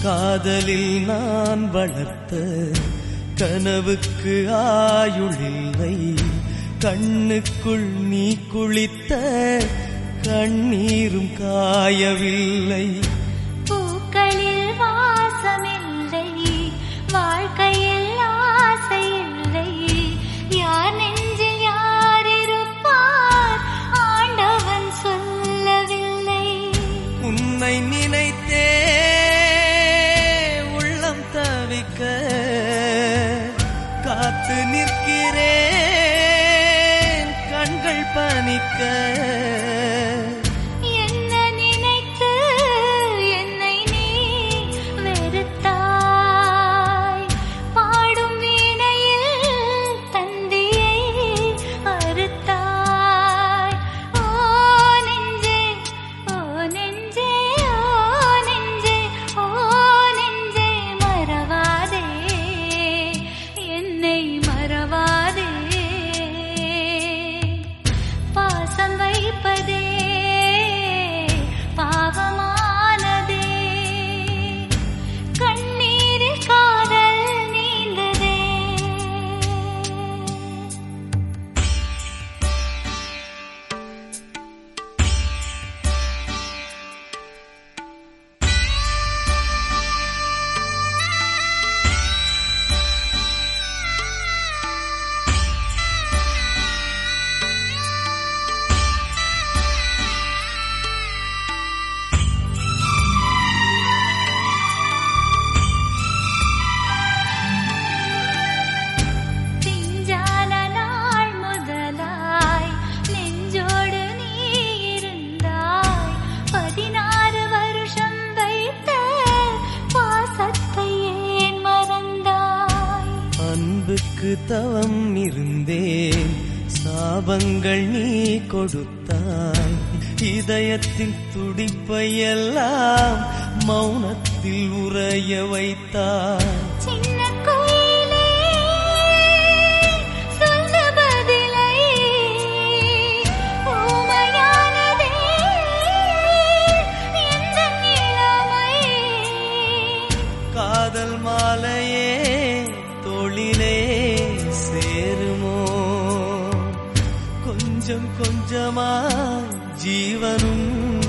காதலில் நான் வளர்த்த கனவுக்கு ஆயுளில்லை கண்ணுக்குள் நீ குளித்த கண்ணீரும் காயவில்லை பூக்களில் வாசமில்லை வாழ்க்கையில் ஆசையில்லை யார் நெஞ்சில் யார் இருப்பார் ஆண்டவன் சொல்லவில்லை உன்னை நினைத்தே உள்ளம் தவிக்க காத்து நிற்கிறேன் கண்கள் பனிக்க என்ன நினைத்து என்னை நீ வெறுத்தாய் பாடும் வீணையில் தந்தியை அறுத்தாய் ஓ நெஞ்சே ஓ நெஞ்சே ஓ நெஞ்சே ஓ நெஞ்சே மறவாதே என்னை மறவாதே பாசம் வைப்பதே பாவமானதே கண்ணீரில் காதல் நீந்ததே பிஞ்சான நாள் முதலாய் நெஞ்சோடு நீ இருந்தாய் பதினாறு வருஷம் வைத்த பாசத்தை ஏன் மறந்தாய் அன்புக்கு தவம் இருந்தேன் சாபங்கள் நீ கொடுத்தாய் இதயத்தின் துடிப்பை எல்லாம் மௌனத்தில் உறைய வைத்தாய் சின்ன கோயிலே சொல்ல பதிலை ஊமையானதே எந்த இளமை காதல் மாலையே தொழிலே சேருமோ கொஞ்சம் கொஞ்சமா ஜீவனும்